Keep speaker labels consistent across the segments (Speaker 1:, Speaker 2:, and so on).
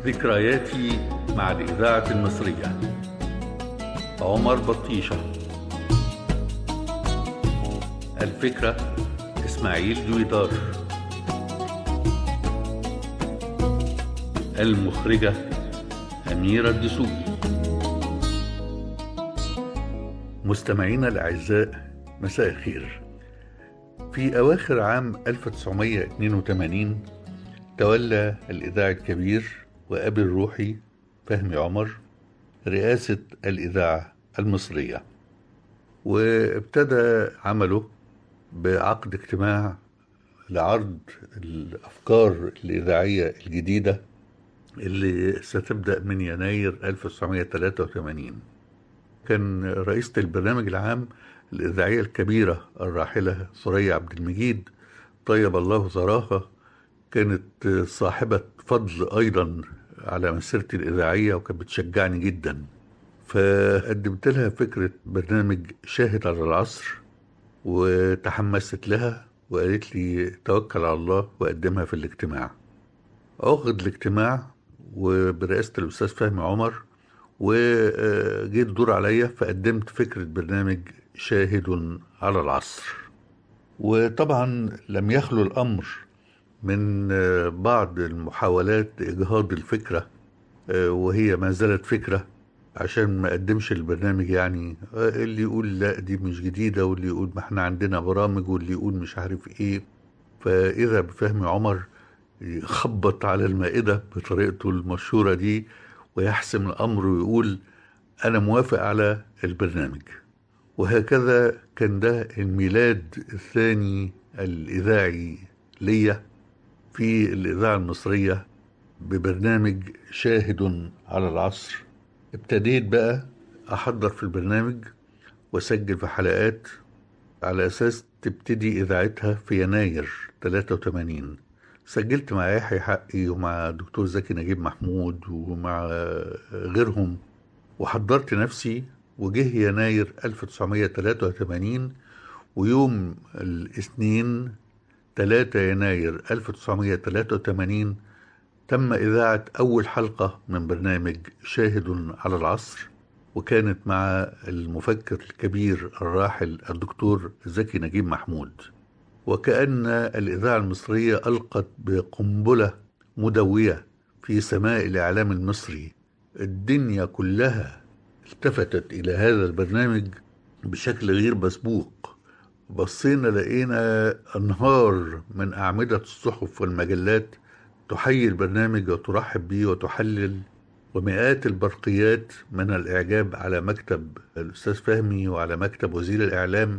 Speaker 1: ذكرياتي مع الإذاعة المصرية عمر بطيشة الفكرة إسماعيل جويدار المخرجة أميرة الدسوقي مستمعينا الأعزاء مساء الخير في أواخر عام 1982 تولى الإذاعي الكبير وأبي الروحي فهمي عمر رئاسة الإذاعة المصرية وابتدى عمله بعقد اجتماع لعرض الأفكار الإذاعية الجديدة اللي ستبدأ من يناير 1983 كان رئيسة البرنامج العام الإذاعية الكبيرة الراحلة ثريا عبد المجيد طيب الله ثراها كانت صاحبة فضل أيضا على مسيرتي الإذاعية وكانت بتشجعني جدا فقدمت لها فكرة برنامج شاهد على العصر وتحمست لها وقالت لي توكل على الله وقدمها في الاجتماع عقد الاجتماع وبرئاسة الأستاذ فهمي عمر وجيت دور عليا فقدمت فكرة برنامج شاهد على العصر وطبعا لم يخلو الأمر من بعض المحاولات لإجهاض الفكرة وهي ما زالت فكرة عشان ما أقدمش البرنامج يعني اللي يقول لا دي مش جديدة واللي يقول ما احنا عندنا برامج واللي يقول مش عارف ايه فإذا بفهم عمر يخبط على المائدة بطريقته المشهورة دي ويحسم الأمر ويقول أنا موافق على البرنامج وهكذا كان ده الميلاد الثاني الإذاعي ليا في الإذاعة المصرية ببرنامج شاهد على العصر ابتديت بقى أحضر في البرنامج وأسجل في حلقات على أساس تبتدي إذاعتها في يناير 83 سجلت مع يحيى حقي ومع دكتور زكي نجيب محمود ومع غيرهم وحضرت نفسي وجه يناير 1983 ويوم الاثنين 3 يناير 1983 تم إذاعة أول حلقة من برنامج شاهد على العصر وكانت مع المفكر الكبير الراحل الدكتور زكي نجيب محمود وكأن الإذاعة المصرية ألقت بقنبلة مدوية في سماء الإعلام المصري الدنيا كلها التفتت إلى هذا البرنامج بشكل غير مسبوق بصينا لقينا أنهار من أعمدة الصحف والمجلات تحيي البرنامج وترحب به وتحلل ومئات البرقيات من الإعجاب على مكتب الأستاذ فهمي وعلى مكتب وزير الإعلام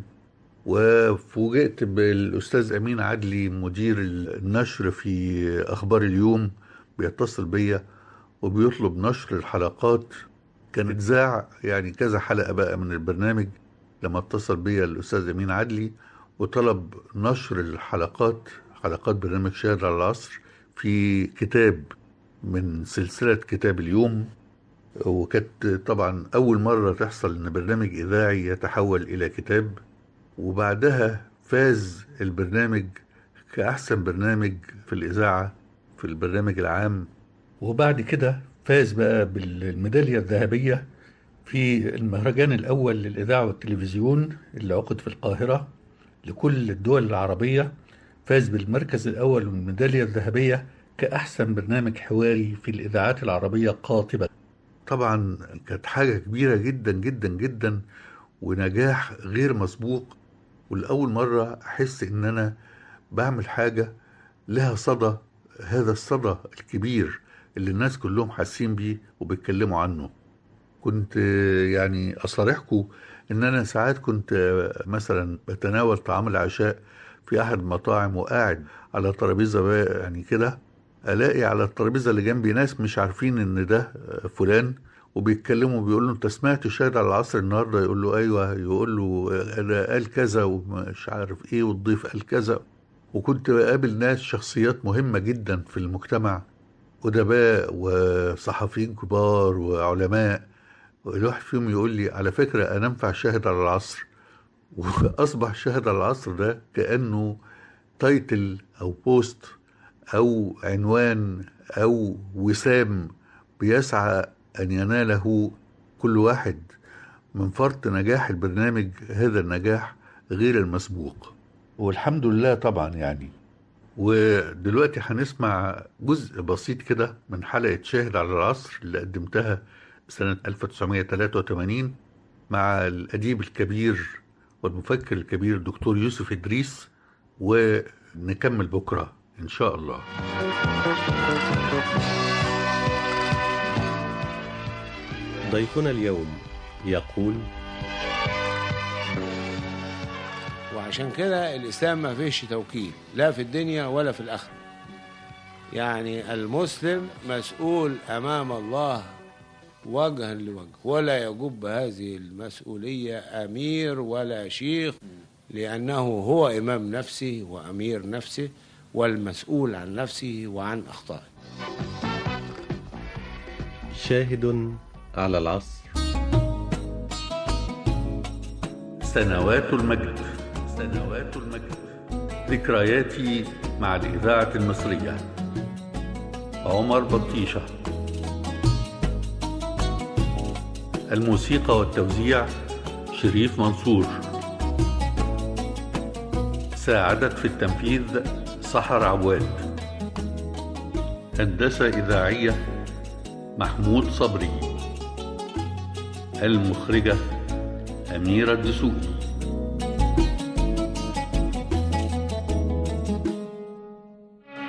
Speaker 1: وفوجئت بالأستاذ أمين عدلي مدير النشر في أخبار اليوم بيتصل بيا وبيطلب نشر الحلقات كانت ذاع يعني كذا حلقة بقى من البرنامج لما اتصل بيا الأستاذ أمين عدلي وطلب نشر الحلقات حلقات برنامج شاهد على العصر في كتاب من سلسلة كتاب اليوم وكانت طبعا أول مرة تحصل إن برنامج إذاعي يتحول إلى كتاب وبعدها فاز البرنامج كأحسن برنامج في الإذاعة في البرنامج العام وبعد كده فاز بقى بالميدالية الذهبية في المهرجان الأول للإذاعة والتلفزيون اللي عقد في القاهرة لكل الدول العربية فاز بالمركز الأول والميدالية الذهبية كأحسن برنامج حواري في الإذاعات العربية قاطبة طبعا كانت حاجة كبيرة جدا جدا جدا ونجاح غير مسبوق والأول مرة أحس إن أنا بعمل حاجة لها صدى هذا الصدى الكبير اللي الناس كلهم حاسين بيه وبيتكلموا عنه كنت يعني أصارحكم إن أنا ساعات كنت مثلا بتناول طعام العشاء في أحد المطاعم وقاعد على ترابيزة يعني كده ألاقي على الترابيزة اللي جنبي ناس مش عارفين إن ده فلان وبيتكلموا بيقول له انت سمعت شاهد على العصر النهارده يقول له ايوه يقول له انا قال كذا ومش عارف ايه والضيف قال كذا وكنت بقابل ناس شخصيات مهمه جدا في المجتمع ادباء وصحفيين كبار وعلماء الواحد فيهم يقول لي على فكره انا انفع شاهد على العصر واصبح شاهد على العصر ده كانه تايتل او بوست أو عنوان أو وسام بيسعى أن يناله كل واحد من فرط نجاح البرنامج هذا النجاح غير المسبوق والحمد لله طبعا يعني ودلوقتي هنسمع جزء بسيط كده من حلقة شاهد على العصر اللي قدمتها سنة 1983 مع الأديب الكبير والمفكر الكبير دكتور يوسف إدريس ونكمل بكرة إن شاء الله
Speaker 2: ضيفنا اليوم يقول
Speaker 3: وعشان كده الإسلام ما فيش توكيل لا في الدنيا ولا في الآخرة يعني المسلم مسؤول أمام الله وجها لوجه ولا يجب هذه المسؤولية أمير ولا شيخ لأنه هو إمام نفسه وأمير نفسه والمسؤول عن نفسه وعن أخطائه
Speaker 2: شاهد على العصر
Speaker 1: سنوات المجد سنوات المجد ذكرياتي مع الإذاعة المصرية عمر بطيشة الموسيقى والتوزيع شريف منصور ساعدت في التنفيذ سحر عواد هندسة إذاعية محمود صبري المخرجة أميرة الدسوقي